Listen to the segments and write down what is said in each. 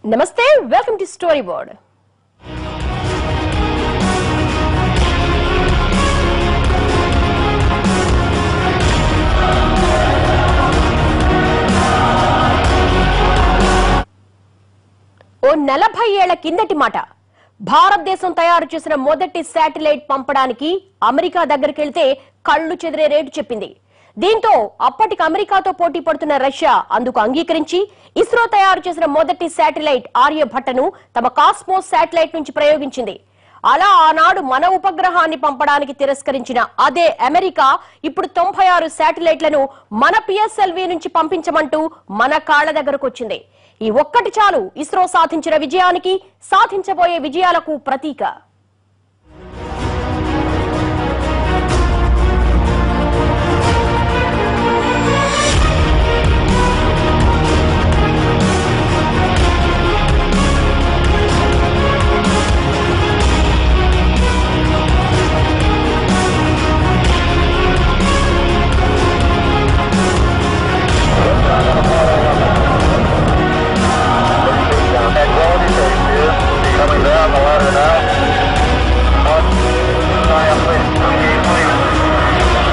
నమస్తే welcome to story board ఓ నలభై ఏళ్ల కిందటి మాట భారతదేశం తయారు చేసిన మొదటి శాటిలైట్ పంపడానికి అమెరికా దగ్గరికి వెళ్తే కళ్ళు చెదిరే రేటు చెప్పింది దీంతో అప్పటికి అమెరికాతో పోటీ పడుతున్న రష్యా అందుకు అంగీకరించి ఇస్రో తయారు చేసిన మొదటి శాటిలైట్ ఆర్యభట్టను తమ కాస్మోస్ శాటిలైట్ నుంచి ప్రయోగించింది అలా ఆనాడు మన ఉపగ్రహాన్ని పంపడానికి తిరస్కరించిన అదే అమెరికా ఇప్పుడు తొంభై ఆరు శాటిలైట్లను మన పిఎస్ఎల్వి నుంచి పంపించమంటూ మన కాళ్ల దగ్గరకు వచ్చింది ఈ ఒక్కటి చాలు ఇస్రో సాధించిన విజయానికి సాధించబోయే విజయాలకు ప్రతీక Coming down the ladder now. One, nine, please. Okay, please.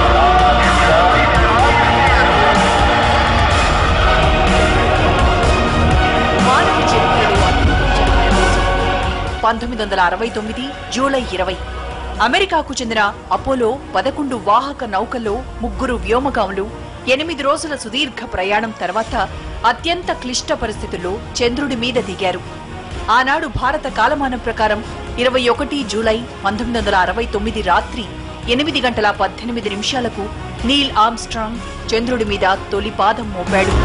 మానవ చరిత్రలో అద్భుతమైన రోజు. పంతొమ్మిది వందల అరవై తొమ్మిది జూలై ఇరవై అమెరికాకు చెందిన అపోలో పదకొండు వాహక నౌకల్లో ముగ్గురు వ్యోమగాములు ఎనిమిది రోజుల సుదీర్ఘ ప్రయాణం తర్వాత అత్యంత క్లిష్ట పరిస్థితుల్లో చంద్రుడి మీద దిగారు ఆనాడు భారత కాలమానం ప్రకారం ఇరవై ఒకటి జూలై పంతొమ్మిది వందల అరవై తొమ్మిది రాత్రి ఎనిమిది గంటల పద్దెనిమిది నిమిషాలకు నీల్ ఆమ్స్ట్రాంగ్ చంద్రుడి మీద తొలి పాదం మోపాడు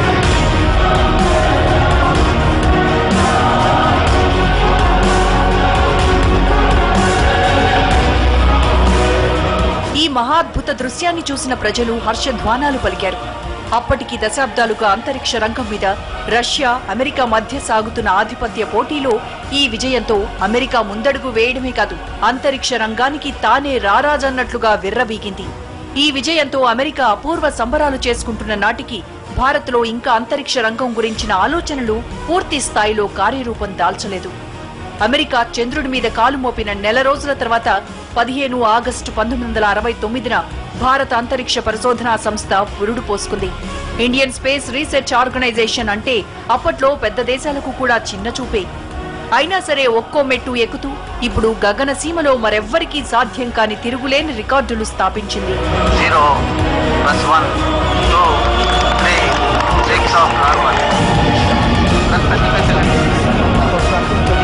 ఈ మహాద్భుత దృశ్యాన్ని చూసిన ప్రజలు హర్షధ్వానాలు పలికారు అప్పటికి దశాబ్దాలుగా అంతరిక్ష రంగం మీద రష్యా అమెరికా మధ్య సాగుతున్న ఆధిపత్య పోటీలో ఈ విజయంతో అమెరికా ముందడుగు వేయడమే కాదు అంతరిక్ష రంగానికి తానే రారాజన్నట్లుగా విర్రవీగింది ఈ విజయంతో అమెరికా అపూర్వ సంబరాలు చేసుకుంటున్న నాటికి భారత్లో ఇంకా అంతరిక్ష రంగం గురించిన ఆలోచనలు పూర్తి స్థాయిలో కార్యరూపం దాల్చలేదు అమెరికా చంద్రుడి మీద కాలు మోపిన నెల రోజుల తర్వాత పదిహేను ఆగస్టు పంతొమ్మిది వందల అరవై తొమ్మిదిన భారత అంతరిక్ష పరిశోధనా సంస్థ పురుడు పోసుకుంది ఇండియన్ స్పేస్ రీసెర్చ్ ఆర్గనైజేషన్ అంటే అప్పట్లో పెద్ద దేశాలకు కూడా చిన్న చూపే అయినా సరే ఒక్కో మెట్టు ఎక్కుతూ ఇప్పుడు గగన సీమలో మరెవ్వరికీ సాధ్యం కాని తిరుగులేని రికార్డులు స్థాపించింది Zero, plus one, two, three, six of carbon. Plus thirty-five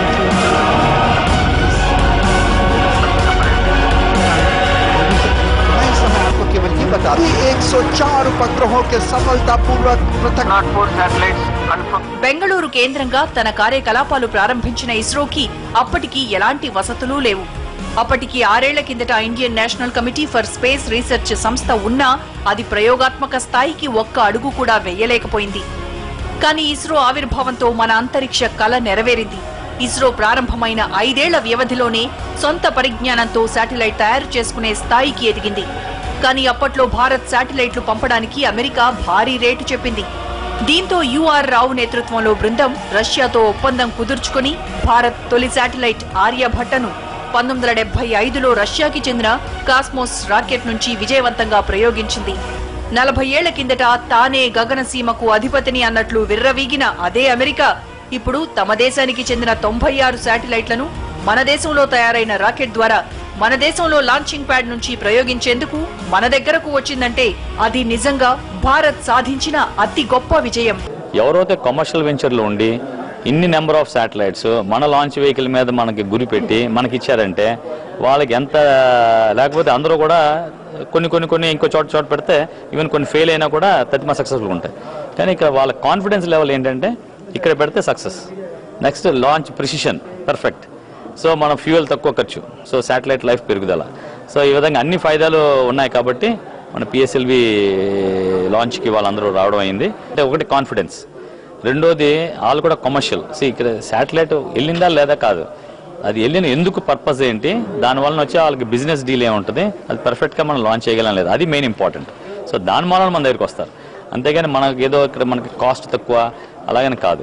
मैं इस समय आपको केवल ये बता दूं कि 104 उपग्रहों के सफलतापूर्वक पृथक Not four satellites confirmed. Bengaluru కేంద్రంగా తన కార్యకలాపాలు ప్రారంభించిన ఇస్రోకి అప్పటికి ఎలాంటి వసతులు లేవు అప్పటికి ఆరేళ్ల కిందట Indian national committee for space research సంస్థ ఉన్నా అది ప్రయోగాత్మక స్థాయికి ఒక్క అడుగు కూడా వెయ్యలేకపోయింది కానీ ఇస్రో ఆవిర్భావంతో మన అంతరిక్ష కల నెరవేరింది ఇస్రో ప్రారంభమైన ఐదేళ్ల వ్యవధిలోనే సొంత పరిజ్ఞానంతో శాటిలైట్ తయారు చేసుకునే స్థాయికి ఎదిగింది కానీ అప్పట్లో భారత్ శాటిలైట్లు పంపడానికి అమెరికా భారీ రేటు చెప్పింది దీంతో యుఆర్ రావు నేతృత్వంలో బృందం రష్యాతో ఒప్పందం కుదుర్చుకుని భారత్ తొలి శాటిలైట్ ఆర్యభట్టను పంతొమ్మిది వందల డెబ్బై ఐదులో రష్యాకి చెందిన కాస్మోస్ రాకెట్ నుంచి విజయవంతంగా ప్రయోగించింది నలభై ఏళ్ల కిందట తానే గగనసీమకు అధిపతిని అన్నట్లు విర్రవీగిన అదే అమెరికా ఇప్పుడు తమ దేశానికి చెందిన తొంభై ఆరు శాటిలైట్లను మన దేశంలో తయారైన రాకెట్ ద్వారా మన దేశంలో లాంచింగ్ ప్యాడ్ నుంచి ప్రయోగించేందుకు మన దగ్గరకు వచ్చిందంటే అది నిజంగా భారత్ సాధించిన అతి గొప్ప విజయం ఎవరైతే కమర్షియల్ వెంచర్లో ఉండి ఇన్ని నెంబర్ ఆఫ్ శాటిలైట్స్ మన లాంచ్ వెహికల్ మీద మనకి గురి పెట్టి మనకి ఇచ్చారంటే వాళ్ళకి ఎంత లేకపోతే అందరూ కూడా కొన్ని కొన్ని కొన్ని ఇంకో చోట చోట పెడితే ఈవెన్ కొన్ని ఫెయిల్ అయినా కూడా తతిమా సక్సెస్ఫుల్ ఉంటాయి కానీ ఇక్కడ వాళ్ళ కాన్ఫిడెన్స్ లెవెల్ ఏంటంటే ఇక్కడ పెడితే success next launch precision perfect so మన ఫ్యూయల్ తక్కువ ఖర్చు సో శాటిలైట్ లైఫ్ పెరుగుదల సో ఈ విధంగా అన్ని ఫాయిదాలు ఉన్నాయి కాబట్టి మన పిఎస్ఎల్వి లాంచ్కి వాళ్ళందరూ రావడం అయింది అంటే ఒకటి కాన్ఫిడెన్స్ రెండోది వాళ్ళు కూడా కమర్షియల్ సో ఇక్కడ శాటిలైట్ వెళ్ళిందా లేదా కాదు అది వెళ్ళిన ఎందుకు పర్పస్ ఏంటి దానివల్ల వచ్చి వాళ్ళకి బిజినెస్ డీల్ ఏముంటుంది అది పర్ఫెక్ట్గా మనం లాంచ్ చేయగలం లేదు అది మెయిన్ ఇంపార్టెంట్ సో దాని మూలన మన దగ్గరికి వస్తారు అంతేగాని మనకి ఏదో ఇక్కడ మనకి కాస్ట్ తక్కువ అలాగని కాదు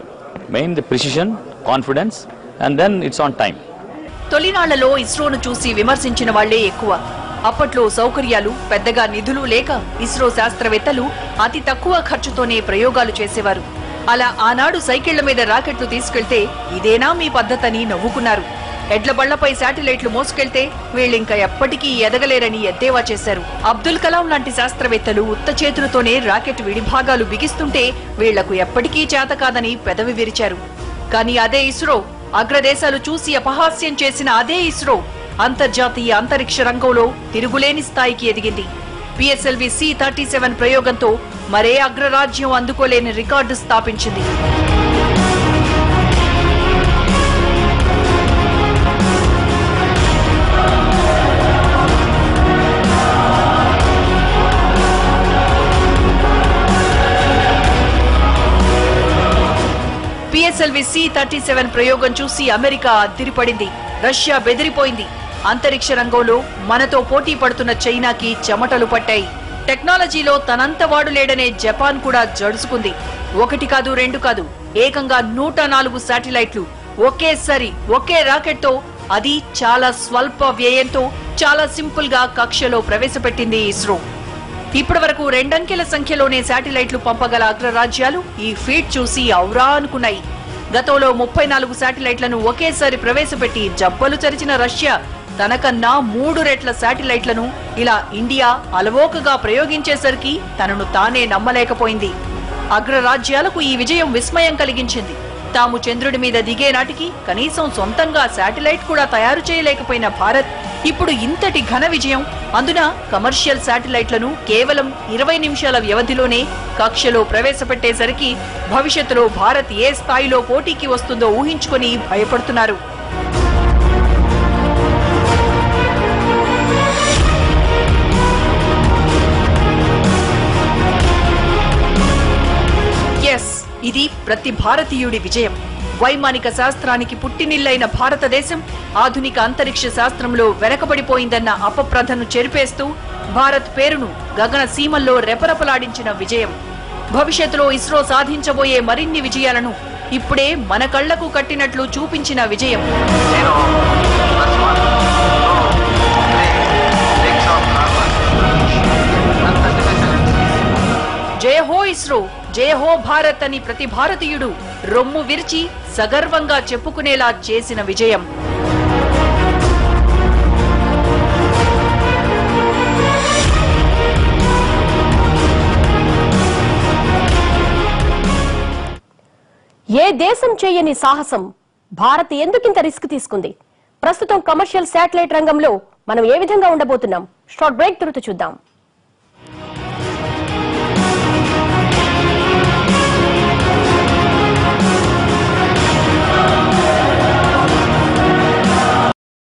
main the precision confidence and then it's on time తొలినాళ్లలో ఇస్రోను చూసి విమర్శించిన వాళ్లే ఎక్కువ అప్పట్లో సౌకర్యాలు పెద్దగా నిధులు లేక ఇస్రో శాస్త్రవేత్తలు అతి తక్కువ ఖర్చుతోనే ప్రయోగాలు చేసేవారు అలా ఆనాడు సైకిళ్ల మీద రాకెట్లు తీసుకెళ్తే ఇదేనా మీ పద్ధతని నవ్వుకున్నారు ఎడ్ల బళ్లపై శాటిలైట్లు మోసుకెళ్తే వీళ్ళింక ఎప్పటికీ ఎదగలేరని ఎద్దేవా చేశారు అబ్దుల్ కలాం లాంటి శాస్త్రవేత్తలు ఉత్త చేతులతోనే రాకెట్ విడిభాగాలు బిగిస్తుంటే వీళ్లకు ఎప్పటికీ చేత కాదని పెదవి విరిచారు కానీ అదే ఇస్రో అగ్రదేశాలు చూసి అపహాస్యం చేసిన అదే ఇస్రో అంతర్జాతీయ అంతరిక్ష రంగంలో తిరుగులేని స్థాయికి ఎదిగింది పిఎస్ఎల్వి సి థర్టీ సెవెన్ ప్రయోగంతో మరే అగ్రరాజ్యం అందుకోలేని రికార్డు స్థాపించింది పిఎస్ఎల్వి సి థర్టీ సెవెన్ ప్రయోగం చూసి అమెరికా అద్దిరిపడింది రష్యా బెదిరిపోయింది అంతరిక్ష రంగంలో మనతో పోటీ పడుతున్న చైనాకి చెమటలు పట్టాయి టెక్నాలజీలో తనంత వాడు లేడనే జపాన్ కూడా జడుసుకుంది ఒకటి కాదు రెండు కాదు ఏకంగా నూట నాలుగు శాటిలైట్లు ఒకేసారి ఒకే రాకెట్ తో అది చాలా స్వల్ప వ్యయంతో చాలా సింపుల్ గా కక్షలో ప్రవేశపెట్టింది ఇస్రో ఇప్పటి వరకు రెండంకెల సంఖ్యలోనే శాటిలైట్లు పంపగల అగ్రరాజ్యాలు ఈ ఫీట్ చూసి ఔరా అనుకున్నాయి గతంలో ముప్పై నాలుగు శాటిలైట్లను ఒకేసారి ప్రవేశపెట్టి జబ్బలు చరిచిన రష్యా తనకన్నా మూడు రెట్ల శాటిలైట్లను ఇలా ఇండియా అలవోకగా ప్రయోగించేసరికి తనను తానే నమ్మలేకపోయింది అగ్రరాజ్యాలకు ఈ విజయం విస్మయం కలిగించింది తాము చంద్రుడి మీద దిగే నాటికి కనీసం సొంతంగా శాటిలైట్ కూడా తయారు చేయలేకపోయిన భారత్ ఇప్పుడు ఇంతటి ఘన విజయం అందున కమర్షియల్ శాటిలైట్లను కేవలం ఇరవై నిమిషాల వ్యవధిలోనే కక్షలో ప్రవేశపెట్టేసరికి భవిష్యత్తులో భారత్ ఏ స్థాయిలో పోటీకి వస్తుందో ఊహించుకొని భయపడుతున్నారు ఎస్ ఇది ప్రతి భారతీయుడి విజయం వైమానిక శాస్త్రానికి పుట్టినిల్లైన భారతదేశం ఆధునిక అంతరిక్ష శాస్త్రంలో వెనకబడిపోయిందన్న అపప్రధను చెరిపేస్తూ భారత్ పేరును గగన సీమల్లో రెపరెపలాడించిన విజయం భవిష్యత్తులో ఇస్రో సాధించబోయే మరిన్ని విజయాలను ఇప్పుడే మన కళ్లకు కట్టినట్లు చూపించిన విజయం zero plus one, two, three, six of normal. And thirty జయ హో ఇస్రో జయ హో భారత్ అని ప్రతి భారతీయుడు రొమ్ము విరిచి సగర్వంగా చెప్పుకునేలా చేసిన విజయం ఏ దేశం చేయని సాహసం భారత్ ఎందుకింత రిస్క్ తీసుకుంది ప్రస్తుతం కమర్షియల్ శాటిలైట్ రంగంలో మనం ఏ విధంగా ఉండబోతున్నాం షార్ట్ బ్రేక్ తరువాత చూద్దాం